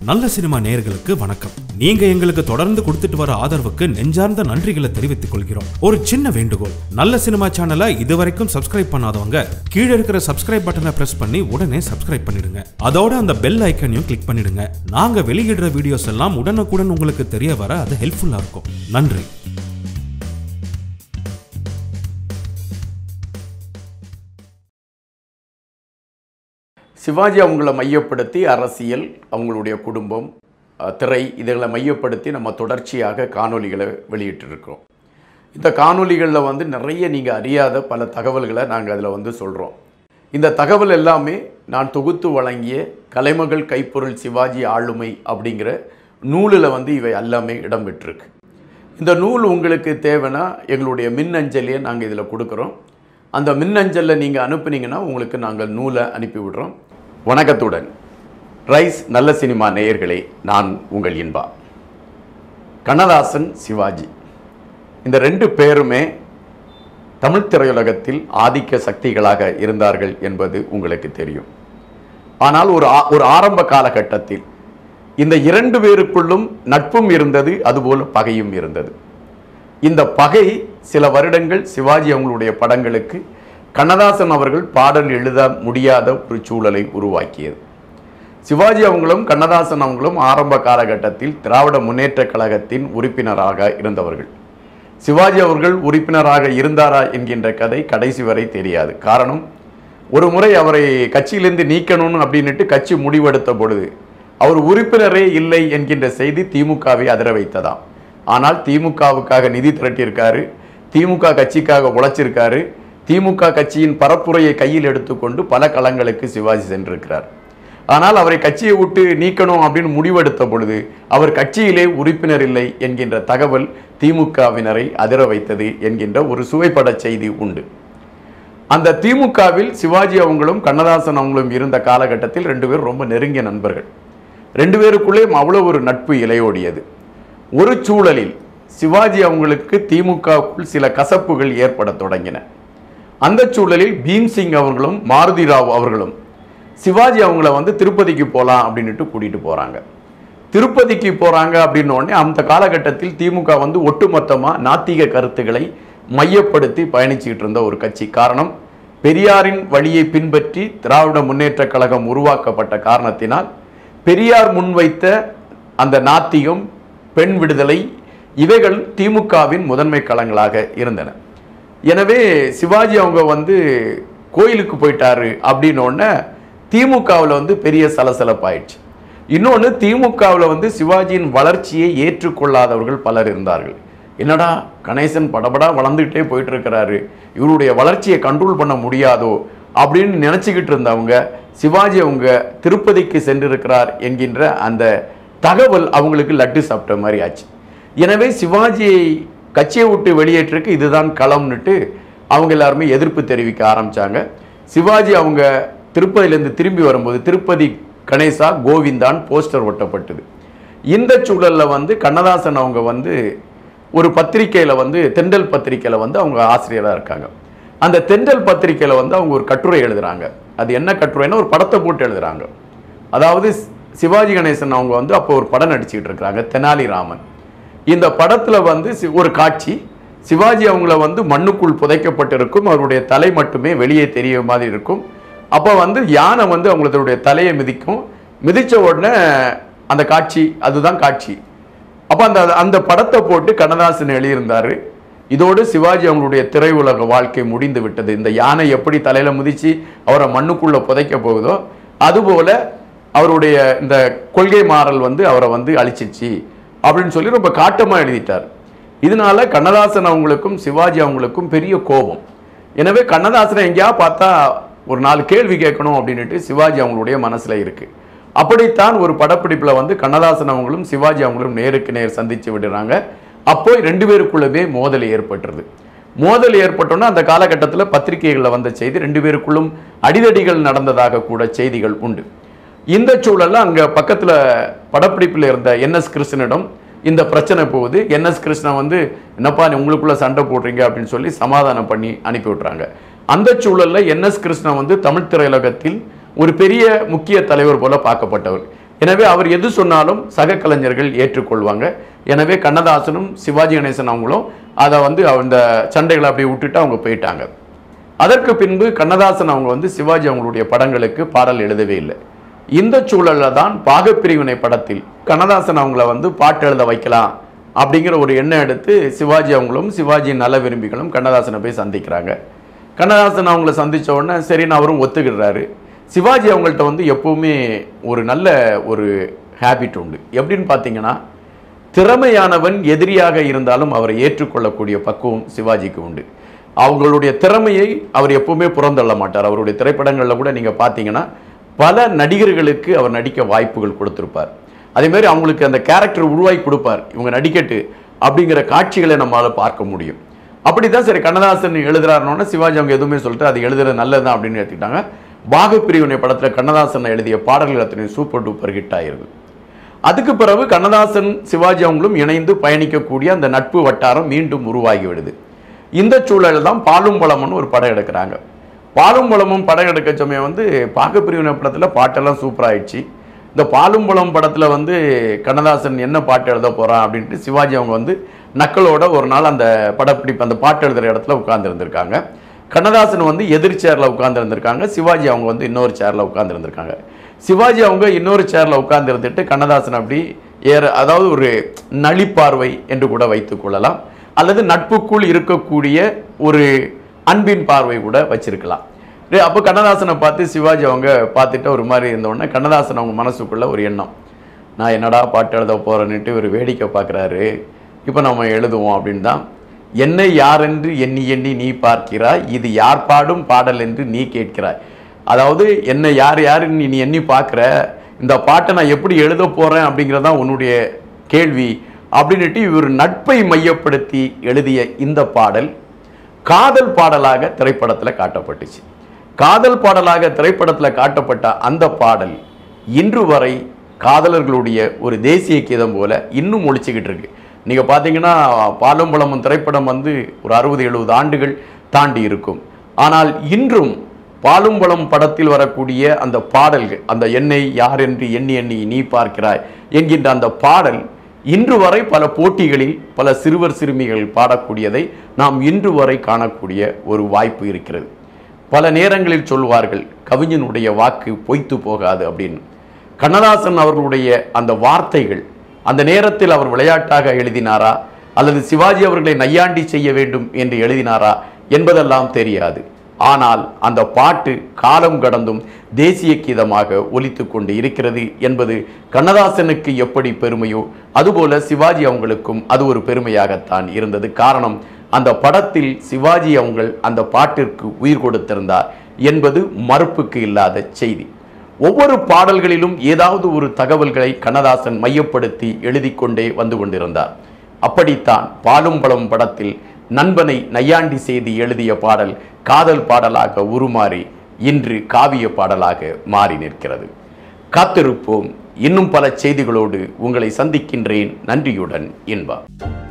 நல்ல சினிமா நேயர்களுக்கு வணக்கம் நீங்க எங்களுக்கு தொடர்ந்து கொடுத்துட்டு வர ஆதரவுக்கு நெஞ்சார்ந்த நன்றிகளை தெரிவித்துக் கொள்கிறோம் ஒரு சின்ன வேண்டுகோள் நல்ல சினிமா சேனலை இதுவரைக்கும் சப்ஸ்கிரைப் பண்ணாதவங்க கீழே இருக்கிற சப்ஸ்கிரைப் பட்டனை பிரஸ் பண்ணி உடனே சப்ஸ்கிரைப் பண்ணிடுங்க அதோட அந்த பெல் ஐக்கனையும் கிளிக் பண்ணிடுங்க நாங்க வெளியிடுற வீடியோஸ் எல்லாம் உடனுக்குடன் உங்களுக்கு தெரிய வர அது ஹெல்ப்ஃபுல்லா இருக்கும் நன்றி சிவாஜி அவங்கள மையப்படுத்தி அரசியல் அவங்களுடைய குடும்பம் அஹ், திரை இதுகளை மையப்படுத்தி நம்ம தொடர்ச்சியாக காணொளிகளை வெளியிட்டிருக்கிறோம் இந்த காணொளிகளில் வந்து நிறைய நீங்கள் அறியாத பல தகவல்களை நாங்கள் அதில் வந்து சொல்கிறோம் இந்த தகவல் எல்லாமே நான் தொகுத்து வழங்கிய கலைமகள் கைப்பொருள் சிவாஜி ஆளுமை அப்படிங்கிற நூலில் வந்து இவை எல்லாமே இடம்பெற்றிருக்கு இந்த நூல் உங்களுக்கு தேவைன்னா எங்களுடைய மின்னஞ்சலையே நாங்கள் இதில் கொடுக்குறோம் அந்த மின்னஞ்சலில் நீங்கள் அனுப்புனீங்கன்னா உங்களுக்கு நாங்கள் நூலை அனுப்பி விடுறோம் வணக்கத்துடன் ரைஸ் நல்ல சினிமா நேயர்களே நான் உங்கள் இன்பா கண்ணதாசன் சிவாஜி இந்த ரெண்டு பேருமே தமிழ் திரையுலகத்தில் ஆதிக்க சக்திகளாக இருந்தார்கள் என்பது உங்களுக்கு தெரியும் ஆனால் ஒரு ஆ- ஒரு ஆரம்ப காலகட்டத்தில் இந்த இரண்டு பேருக்குள்ளும் நட்பும் இருந்தது அதுபோல பகையும் இருந்தது இந்த பகை சில வருடங்கள் சிவாஜி அவங்களுடைய படங்களுக்கு கண்ணதாசன் அவர்கள் பாடல் எழுத முடியாத ஒரு சூழலை உருவாக்கியது சிவாஜி அவங்களும் கண்ணதாசன் அவங்களும் ஆரம்ப காலகட்டத்தில் திராவிட முன்னேற்றக் கழகத்தின் உறுப்பினராக இருந்தவர்கள் சிவாஜி அவர்கள் உறுப்பினராக இருந்தாரா என்கின்ற கதை கடைசி வரை தெரியாது காரணம் ஒரு முறை அவரை கட்சியிலிருந்து நீக்கணும்னு அப்படின்னுட்டு கட்சி முடிவெடுத்த பொழுது அவர் உறுப்பினரே இல்லை என்கின்ற செய்தி திமுகவை அதிர வைத்ததாம் ஆனால் திமுகவுக்காக நிதி திரட்டியிருக்காரு திமுக கட்சிக்காக உழைச்சிருக்காரு திமுக கட்சியின் பரப்புரையை கையில் எடுத்துக்கொண்டு பல களங்களுக்கு சிவாஜி சென்றிருக்கிறார் ஆனால் அவரை கட்சியை விட்டு நீக்கணும் அப்படின்னு முடிவெடுத்த பொழுது அவர் கட்சியிலே உறுப்பினர் இல்லை என்கின்ற தகவல் திமுகவினரை அதிர வைத்தது என்கின்ற ஒரு சுவைப்பட செய்தி உண்டு அந்த திமுகவில் சிவாஜி அவங்களும் கண்ணதாசன் அவங்களும் இருந்த காலகட்டத்தில் ரெண்டு பேரும் ரொம்ப நெருங்கிய நண்பர்கள் ரெண்டு பேருக்குள்ளேயும் அவ்வளோ ஒரு நட்பு இலையோடியது ஒரு சூழலில் சிவாஜி அவங்களுக்கு திமுகவுக்குள் சில கசப்புகள் ஏற்பட தொடங்கின அந்த சூழலில் பீம்சிங் அவர்களும் மாருதி ராவ் அவர்களும் சிவாஜி அவங்கள வந்து திருப்பதிக்கு போகலாம் அப்படின்னுட்டு கூட்டிகிட்டு போகிறாங்க திருப்பதிக்கு போகிறாங்க அப்படின்ன உடனே அந்த காலகட்டத்தில் திமுக வந்து ஒட்டுமொத்தமாக நாத்திக கருத்துக்களை மையப்படுத்தி பயணிச்சுக்கிட்டு இருந்த ஒரு கட்சி காரணம் பெரியாரின் வழியை பின்பற்றி திராவிட முன்னேற்றக் கழகம் உருவாக்கப்பட்ட காரணத்தினால் பெரியார் முன்வைத்த அந்த நாத்திகம் பெண் விடுதலை இவைகள் திமுகவின் முதன்மை களங்களாக இருந்தன எனவே சிவாஜி அவங்க வந்து கோயிலுக்கு போயிட்டாரு அப்படின்ன உடனே திமுகவில் வந்து பெரிய சலசலப்பாயிடுச்சு இன்னொன்று திமுகவில் வந்து சிவாஜியின் வளர்ச்சியை ஏற்றுக்கொள்ளாதவர்கள் பலர் இருந்தார்கள் என்னடா கணேசன் படபடா வளர்ந்துக்கிட்டே போயிட்டு இருக்கிறாரு இவருடைய வளர்ச்சியை கண்ட்ரோல் பண்ண முடியாதோ அப்படின்னு நினச்சிக்கிட்டு இருந்தவங்க சிவாஜி அவங்க திருப்பதிக்கு சென்றிருக்கிறார் என்கின்ற அந்த தகவல் அவங்களுக்கு லட்டு சாப்பிட்ட மாதிரி ஆச்சு எனவே சிவாஜியை கட்சியை விட்டு வெளியேற்றக்கு இதுதான் களம்னுட்டு அவங்க எல்லாருமே எதிர்ப்பு தெரிவிக்க ஆரம்பிச்சாங்க சிவாஜி அவங்க திருப்பதியிலேருந்து திரும்பி வரும்போது திருப்பதி கணேசா கோவிந்தான் போஸ்டர் ஒட்டப்பட்டது இந்த சூழல்ல வந்து கண்ணதாசன் அவங்க வந்து ஒரு பத்திரிக்கையில வந்து தென்றல் பத்திரிக்கையில வந்து அவங்க ஆசிரியராக இருக்காங்க அந்த தென்றல் பத்திரிக்கையில வந்து அவங்க ஒரு கட்டுரை எழுதுறாங்க அது என்ன கட்டுரைன்னா ஒரு படத்தை போட்டு எழுதுறாங்க அதாவது சி- சிவாஜி கணேசன் அவங்க வந்து அப்போ ஒரு படம் நடிச்சுக்கிட்டு இருக்கிறாங்க தெனாலிராமன் இந்த படத்துல வந்து சி- ஒரு காட்சி சிவாஜி அவங்கள வந்து மண்ணுக்குள் புதைக்கப்பட்டிருக்கும் அவருடைய தலை மட்டுமே வெளியே தெரிய மாதிரி இருக்கும் அப்போ வந்து யானை வந்து அவங்களுடைய தலையை மிதிக்கும் மிதிச்ச உடனே அந்த காட்சி அதுதான் காட்சி அப்போ அந்த அந்த படத்தை போட்டு கண்ணதாசன் எழுதியிருந்தாரு இதோடு சிவாஜி அவங்களுடைய திரையுலக வாழ்க்கை முடிந்து விட்டது இந்த யானை எப்படி தலையில மிதிச்சு அவரை மண்ணுக்குள்ள புதைக்க போகுதோ அதுபோல அவருடைய இந்த கொள்கை மாறல் வந்து அவரை வந்து அழிச்சிச்சு அப்படின்னு சொல்லி ரொம்ப காட்டமா எழுதிட்டார் இதனால கண்ணதாசன் அவங்களுக்கும் சிவாஜி அவங்களுக்கும் பெரிய கோபம் எனவே கண்ணதாசனை எங்கேயா பார்த்தா ஒரு நாலு கேள்வி கேட்கணும் அப்படின்னுட்டு சிவாஜி அவங்களுடைய மனசுல இருக்கு அப்படித்தான் ஒரு படப்பிடிப்புல வந்து கண்ணதாசன் அவங்களும் சிவாஜி அவங்களும் நேருக்கு நேர் சந்திச்சு விடுறாங்க அப்போ ரெண்டு பேருக்குள்ளவே மோதல் ஏற்பட்டுருது மோதல் ஏற்பட்டோன்னா அந்த காலகட்டத்தில் பத்திரிகைகளில் வந்த செய்தி ரெண்டு பேருக்குள்ளும் அடிதடிகள் நடந்ததாக கூட செய்திகள் உண்டு இந்த சூழல்ல அங்க பக்கத்துல படப்பிடிப்பில் இருந்த என்எஸ் கிருஷ்ணனிடம் இந்த பிரச்சனை போகுது என்எஸ் கிருஷ்ணன் வந்து என்னப்பா நீ உங்களுக்குள்ள சண்டை போடுறீங்க அப்படின்னு சொல்லி சமாதானம் பண்ணி அனுப்பி விட்றாங்க அந்த சூழல்ல என்எஸ் கிருஷ்ணன் வந்து தமிழ் திரையுலகத்தில் ஒரு பெரிய முக்கிய தலைவர் போல பார்க்கப்பட்டவர் எனவே அவர் எது சொன்னாலும் சக கலைஞர்கள் ஏற்றுக்கொள்வாங்க எனவே கண்ணதாசனும் சிவாஜி கணேசன் அவங்களும் அதை வந்து அந்த சண்டைகளை அப்படியே விட்டுட்டு அவங்க போயிட்டாங்க அதற்கு பின்பு கண்ணதாசன் அவங்க வந்து சிவாஜி அவங்களுடைய படங்களுக்கு பாடல் எழுதவே இல்லை இந்த சூழல்ல தான் பாகப்பிரிவினை படத்தில் கண்ணதாசன் அவங்கள வந்து பாட்டு எழுத வைக்கலாம் அப்படிங்கிற ஒரு எண்ணம் எடுத்து சிவாஜி அவங்களும் சிவாஜி நல விரும்பிகளும் கண்ணதாசனை போய் சந்திக்கிறாங்க கண்ணதாசன் அவங்கள சந்திச்ச உடனே சரின்னு அவரும் ஒத்துக்கிடுறாரு சிவாஜி அவங்கள்ட்ட வந்து எப்பவுமே ஒரு நல்ல ஒரு ஹேபிட் உண்டு எப்படின்னு பார்த்தீங்கன்னா திறமையானவன் எதிரியாக இருந்தாலும் அவரை ஏற்றுக்கொள்ளக்கூடிய பக்குவம் சிவாஜிக்கு உண்டு அவங்களுடைய திறமையை அவர் எப்பவுமே புறந்தள்ள மாட்டார் அவருடைய திரைப்படங்களில் கூட நீங்கள் பார்த்தீங்கன்னா பல நடிகர்களுக்கு அவர் நடிக்க வாய்ப்புகள் கொடுத்திருப்பார் அதே மாதிரி அவங்களுக்கு அந்த கேரக்டர் உருவாக்கி கொடுப்பார் இவங்க நடிக்கட்டு அப்படிங்கிற காட்சிகளை நம்மளால் பார்க்க முடியும் அப்படி தான் சரி கண்ணதாசன் எழுதுறாருனோன்னா சிவாஜி அவங்க எதுவுமே சொல்லிட்டு அது எழுதுறது நல்லதுதான் அப்படின்னு எடுத்துக்கிட்டாங்க பாகப்பிரிவினை படத்தில் கண்ணதாசன் எழுதிய பாடல்கள் அத்தனை சூப்பர் டூப்பர் ஹிட் ஆயிருது அதுக்கு பிறகு கண்ணதாசன் சிவாஜி அவங்களும் இணைந்து பயணிக்கக்கூடிய அந்த நட்பு வட்டாரம் மீண்டும் உருவாகி விடுது இந்த சூழலில் தான் பாலும் பழம்னு ஒரு படம் எடுக்கிறாங்க பாலும் பழமும் படம் எடுக்க சமயம் வந்து பாகப்பிரிவினை படத்தில் பாட்டெல்லாம் சூப்பராகிடுச்சு இந்த பாலும் பழம் படத்தில் வந்து கண்ணதாசன் என்ன பாட்டு எழுத போகிறான் அப்படின்ட்டு சிவாஜி அவங்க வந்து நக்களோட ஒரு நாள் அந்த படப்பிடிப்பு அந்த பாட்டு எழுதுகிற இடத்துல உட்கார்ந்துருந்துருக்காங்க கண்ணதாசன் வந்து எதிர் சேரில் உட்கார்ந்துருந்துருக்காங்க சிவாஜி அவங்க வந்து இன்னொரு சேரில் உட்கார்ந்துருந்துருக்காங்க சிவாஜி அவங்க இன்னொரு சேரில் உட்கார்ந்துருந்துட்டு கண்ணதாசன் அப்படி ஏற அதாவது ஒரு நளிப்பார்வை என்று கூட வைத்துக் கொள்ளலாம் அல்லது நட்புக்குள் இருக்கக்கூடிய ஒரு அன்பின் பார்வை கூட வச்சிருக்கலாம் டேய், அப்போ கண்ணதாசனை பார்த்து சிவாஜி அவங்க பார்த்துட்டு ஒரு மாதிரி இருந்த உடனே கண்ணதாசன் அவங்க மனசுக்குள்ள ஒரு எண்ணம் நான் என்னடா பாட்டு எழுத போறேன்னுட்டு ஒரு வேடிக்கை பார்க்குறாரு இப்போ நம்ம எழுதுவோம் அப்படின்னு தான் என்னை யாரென்று எண்ணி எண்ணி நீ பார்க்கிறாய் இது யார் பாடும் பாடல் என்று நீ கேட்கிறாய் அதாவது என்னை யார் யாருன்னு நீ எண்ணி பார்க்குற இந்த பாட்டை நான் எப்படி எழுத போறேன் அப்படிங்கிறதான் உன்னுடைய கேள்வி அப்படின்னுட்டு இவர் நட்பை மையப்படுத்தி எழுதிய இந்த பாடல் காதல் பாடலாக திரைப்படத்தில் காட்டப்பட்டுச்சு காதல் பாடலாக திரைப்படத்தில் காட்டப்பட்ட அந்த பாடல் இன்று வரை காதலர்களுடைய ஒரு தேசிய கீதம் போல இன்னும் ஒழிச்சுக்கிட்டு இருக்கு நீங்க பார்த்தீங்கன்னா பாலும் பழமும் திரைப்படம் வந்து ஒரு அறுபது எழுபது ஆண்டுகள் தாண்டி இருக்கும் ஆனால் இன்றும் பாலும் பழம் படத்தில் வரக்கூடிய அந்த பாடல்கள் அந்த எண்ணெய் யார் என்று எண்ணி எண்ணி நீ பார்க்கிறாய் என்கின்ற அந்த பாடல் இன்று வரை பல போட்டிகளில் பல சிறுவர் சிறுமிகள் பாடக்கூடியதை நாம் இன்று வரை காணக்கூடிய ஒரு வாய்ப்பு இருக்கிறது பல நேரங்களில் சொல்வார்கள் கவிஞனுடைய வாக்கு பொய்த்து போகாது அப்படின்னு கண்ணதாசன் அவர்களுடைய அந்த வார்த்தைகள் அந்த நேரத்தில் அவர் விளையாட்டாக எழுதினாரா அல்லது சிவாஜி அவர்களை நையாண்டி செய்ய வேண்டும் என்று எழுதினாரா என்பதெல்லாம் தெரியாது ஆனால் அந்த பாட்டு காலம் கடந்தும் தேசிய கீதமாக ஒலித்துக் கொண்டு இருக்கிறது என்பது கண்ணதாசனுக்கு எப்படி பெருமையோ அதுபோல சிவாஜி அவங்களுக்கும் அது ஒரு பெருமையாகத்தான் இருந்தது காரணம் அந்த படத்தில் சிவாஜி அவங்கள் அந்த பாட்டிற்கு உயிர் கொடுத்திருந்தார் என்பது மறுப்புக்கு இல்லாத செய்தி ஒவ்வொரு பாடல்களிலும் ஏதாவது ஒரு தகவல்களை கண்ணதாசன் மையப்படுத்தி எழுதி கொண்டே வந்து கொண்டிருந்தார் அப்படித்தான் பாலும் பழம் படத்தில் நண்பனை நையாண்டி செய்து எழுதிய பாடல் காதல் பாடலாக உருமாறி இன்று காவிய பாடலாக மாறி நிற்கிறது காத்திருப்போம் இன்னும் பல செய்திகளோடு உங்களை சந்திக்கின்றேன் நன்றியுடன் இன்பா